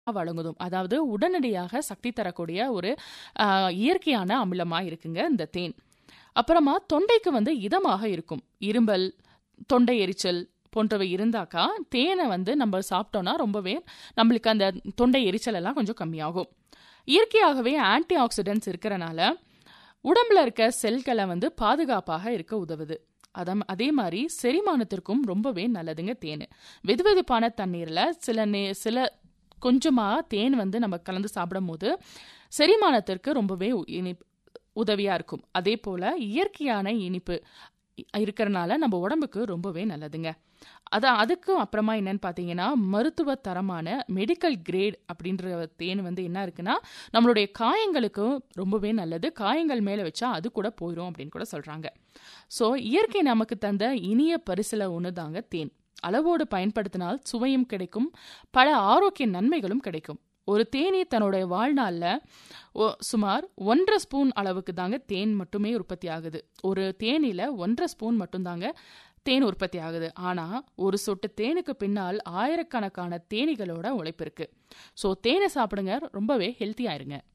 வழங்குதும் அதாவது உடனடியாக சக்தி தரக்கூடிய ஒரு ஆ, இயற்கையான அமிலமா இருக்குங்க இந்த தேன் அப்புறமா தொண்டைக்கு வந்து இதமாக இருக்கும் இரும்பல் தொண்டை எரிச்சல் போன்றவை இருந்தாக்கா தேனை வந்து நம்ம சாப்பிட்டோம்னா ரொம்பவே நம்மளுக்கு அந்த தொண்டை எரிச்சல் எல்லாம் கொஞ்சம் கம்மியாகும் இயற்கையாகவே ஆன்டி ஆக்சிடென்ட்ஸ் இருக்கிறனால உடம்புல இருக்க செல்களை வந்து பாதுகாப்பாக இருக்க உதவுது அதம் அதே மாதிரி செரிமானத்திற்கும் ரொம்பவே நல்லதுங்க தேன் வெதுவெதுப்பான தண்ணீரில் சில நே சில கொஞ்சமாக தேன் வந்து நம்ம கலந்து சாப்பிடும் போது செரிமானத்திற்கு ரொம்பவே உ- இனிப் உதவியாக இருக்கும் அதே போல் இயற்கையான இனிப்பு இ- இருக்கறனால நம்ம உடம்புக்கு ரொம்பவே நல்லதுங்க அதான் அதுக்கும் அப்புறமா என்னன்னு பார்த்தீங்கன்னா மருத்துவ தரமான மெடிக்கல் கிரேட் அப்படின்ற தேன் வந்து என்ன இருக்குன்னா நம்மளுடைய காயங்களுக்கும் ரொம்பவே நல்லது காயங்கள் மேலே வச்சா அது கூட போயிடும் அப்படின்னு கூட சொல்கிறாங்க ஸோ இயற்கை நமக்கு தந்த இனிய பரிசில ஒன்று தாங்க தேன் அளவோடு பயன்படுத்தினால் சுவையும் கிடைக்கும் பல ஆரோக்கிய நன்மைகளும் கிடைக்கும் ஒரு தேனீ தன்னுடைய வாழ்நாளில் ஒ- சுமார் ஒன்றரை ஸ்பூன் அளவுக்கு தாங்க தேன் மட்டுமே உற்பத்தி ஆகுது ஒரு தேனில ஒன்றரை ஸ்பூன் மட்டும்தாங்க தேன் உற்பத்தி ஆகுது ஆனால் ஒரு சொட்டு தேனுக்கு பின்னால் ஆயிரக்கணக்கான தேனீகளோட உழைப்பு இருக்கு ஸோ தேனை சாப்பிடுங்க ரொம்பவே ஹெல்த்தியாக இருங்க